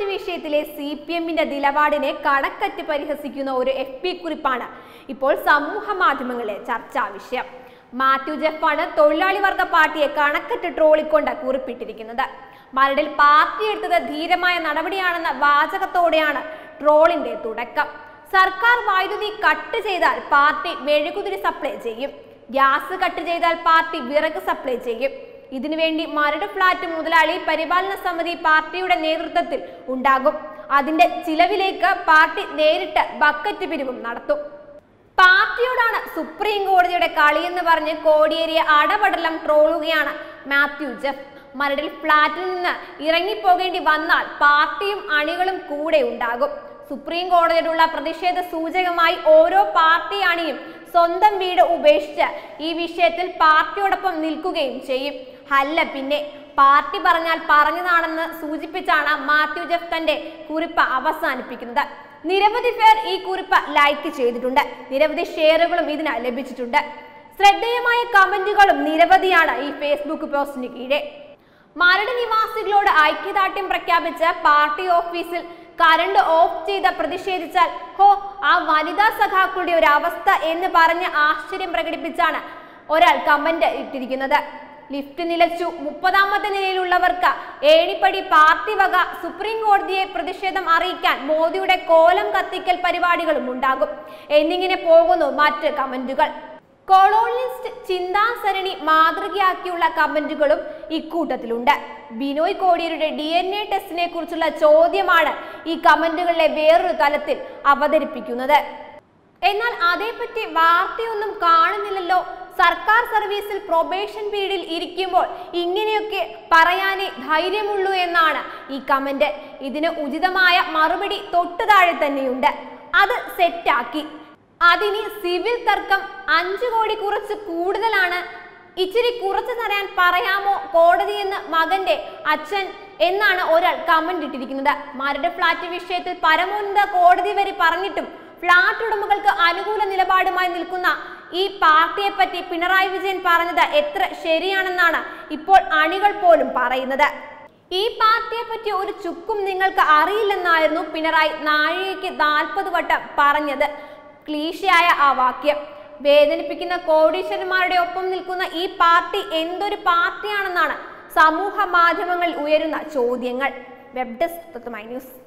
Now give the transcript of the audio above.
വിഷയത്തിലെ C P എമ്മിന്റെ നിലപാടിനെ കണക്കറ്റ് പരിഹസിക്കുന്ന ഒരു എഫ് പി കുറിപ്പാണ് ഇപ്പോൾ സമൂഹ മാധ്യമങ്ങളിലെ ചർച്ചാ വിഷയം മാത്യു ജെഫാണ് തൊഴിലാളി വർഗ പാർട്ടിയെ കണക്കറ്റ് ട്രോളിക്കൊണ്ട് കുറിപ്പിട്ടിരിക്കുന്നത് മരടിൽ പാർട്ടി എടുത്തത് ധീരമായ നടപടിയാണെന്ന വാചകത്തോടെയാണ് ട്രോളിന്റെ തുടക്കം സർക്കാർ വൈദ്യുതി കട്ട് ചെയ്താൽ പാർട്ടി മെഴുകുതിരി സപ്ലൈ ചെയ്യും ഗ്യാസ് കട്ട് ചെയ്താൽ പാർട്ടി വിറക് സപ്ലൈ ചെയ്യും ഇതിനുവേണ്ടി മരട് ഫ്ളാറ്റ് മുതലാളി പരിപാലന സമിതി പാർട്ടിയുടെ നേതൃത്വത്തിൽ ഉണ്ടാകും അതിന്റെ ചിലവിലേക്ക് പാർട്ടി നേരിട്ട് ബക്കറ്റ് പിരിവും നടത്തും പാർട്ടിയോടാണ് സുപ്രീം കോടതിയുടെ കളിയെന്ന് പറഞ്ഞ് കോടിയേരിയ അടപടലം ട്രോളുകയാണ് മാത്യു ജെഫ് മരടിൽ ഫ്ളാറ്റിൽ നിന്ന് ഇറങ്ങിപ്പോകേണ്ടി വന്നാൽ പാർട്ടിയും അണികളും കൂടെ ഉണ്ടാകും സുപ്രീം കോടതിയോടുള്ള പ്രതിഷേധ സൂചകമായി ഓരോ പാർട്ടി അണിയും സ്വന്തം വീട് ഉപേക്ഷിച്ച് ഈ വിഷയത്തിൽ പാർട്ടിയോടൊപ്പം നിൽക്കുകയും ചെയ്യും അല്ല പിന്നെ പാർട്ടി പറഞ്ഞാൽ പറഞ്ഞതാണെന്ന് സൂചിപ്പിച്ചാണ് മാത്യു ജെഫ് തന്റെ കുറിപ്പ് അവസാനിപ്പിക്കുന്നത് നിരവധി പേർ ഈ കുറിപ്പ് ലൈക്ക് ചെയ്തിട്ടുണ്ട് നിരവധി ഷെയറുകളും ഇതിന് ലഭിച്ചിട്ടുണ്ട് ശ്രദ്ധേയമായ കമന്റുകളും നിരവധിയാണ് ഈ ഫേസ്ബുക്ക് പോസ്റ്റിന് കീഴെ മരട് നിവാസികളോട് ഐക്യദാർഢ്യം പ്രഖ്യാപിച്ച് പാർട്ടി ഓഫീസിൽ കരണ്ട് ഓഫ് ചെയ്ത് പ്രതിഷേധിച്ചാൽ ഹോ ആ വനിതാ സഖാക്കളുടെ ഒരു അവസ്ഥ എന്ന് പറഞ്ഞ് ആശ്ചര്യം പ്രകടിപ്പിച്ചാണ് ഒരാൾ കമന്റ് ഇട്ടിരിക്കുന്നത് ലിഫ്റ്റ് നിലച്ചു മുപ്പതാമത്തെ നിലയിലുള്ളവർക്ക് ഏണിപ്പടി പാർട്ടി വക സുപ്രീം കോടതിയെ പ്രതിഷേധം അറിയിക്കാൻ മോദിയുടെ കോലം കത്തിക്കൽ പരിപാടികളും ഉണ്ടാകും എന്നിങ്ങനെ പോകുന്നു മറ്റ് കമന്റുകൾ കൊളോണിയലിസ്റ്റ് ചിന്താസരണി മാതൃകയാക്കിയുള്ള കമന്റുകളും ഇക്കൂട്ടത്തിലുണ്ട് ബിനോയ് കോടിയരുടെ ഡി എൻ എ ടെസ്റ്റിനെ കുറിച്ചുള്ള ചോദ്യമാണ് ഈ കമന്റുകളിലെ വേറൊരു തലത്തിൽ അവതരിപ്പിക്കുന്നത് എന്നാൽ അതേപ്പറ്റി വാർത്തയൊന്നും കാണുന്നില്ലല്ലോ സർക്കാർ സർവീസിൽ പ്രൊബേഷൻ പീരീഡിൽ ഇരിക്കുമ്പോൾ ഇങ്ങനെയൊക്കെ പറയാനേ ധൈര്യമുള്ളൂ എന്നാണ് ഈ കമന്റ് ഇതിന് ഉചിതമായ മറുപടി തൊട്ടു താഴെ തന്നെയുണ്ട് അത് സെറ്റാക്കി അതിനി സിവിൽ തർക്കം അഞ്ചു കോടി കുറച്ച് കൂടുതലാണ് ഇച്ചിരി കുറച്ചു തരാൻ പറയാമോ കോടതിയെന്ന് മകന്റെ അച്ഛൻ എന്നാണ് ഒരാൾ കമന്റ് ഇട്ടിരിക്കുന്നത് മരട് ഫ്ളാറ്റ് വിഷയത്തിൽ പരമോന്നത കോടതി വരെ പറഞ്ഞിട്ടും ഫ്ളാറ്റ് ഉടമകൾക്ക് അനുകൂല നിലപാടുമായി നിൽക്കുന്ന ഈ പാർട്ടിയെ പറ്റി പിണറായി വിജയൻ പറഞ്ഞത് എത്ര ശരിയാണെന്നാണ് ഇപ്പോൾ അണികൾ പോലും പറയുന്നത് ഈ പാർട്ടിയെ പറ്റി ഒരു ചുക്കും നിങ്ങൾക്ക് അറിയില്ലെന്നായിരുന്നു പിണറായി നാഴികയ്ക്ക് നാൽപ്പത് വട്ടം പറഞ്ഞത് ക്ലീശയായ ആ വാക്യം വേദനിപ്പിക്കുന്ന കോടീശ്വരന്മാരുടെ ഒപ്പം നിൽക്കുന്ന ഈ പാർട്ടി എന്തൊരു പാർട്ടിയാണെന്നാണ് സമൂഹ മാധ്യമങ്ങളിൽ ഉയരുന്ന ചോദ്യങ്ങൾ വെബ് ഡെസ്ക് ന്യൂസ്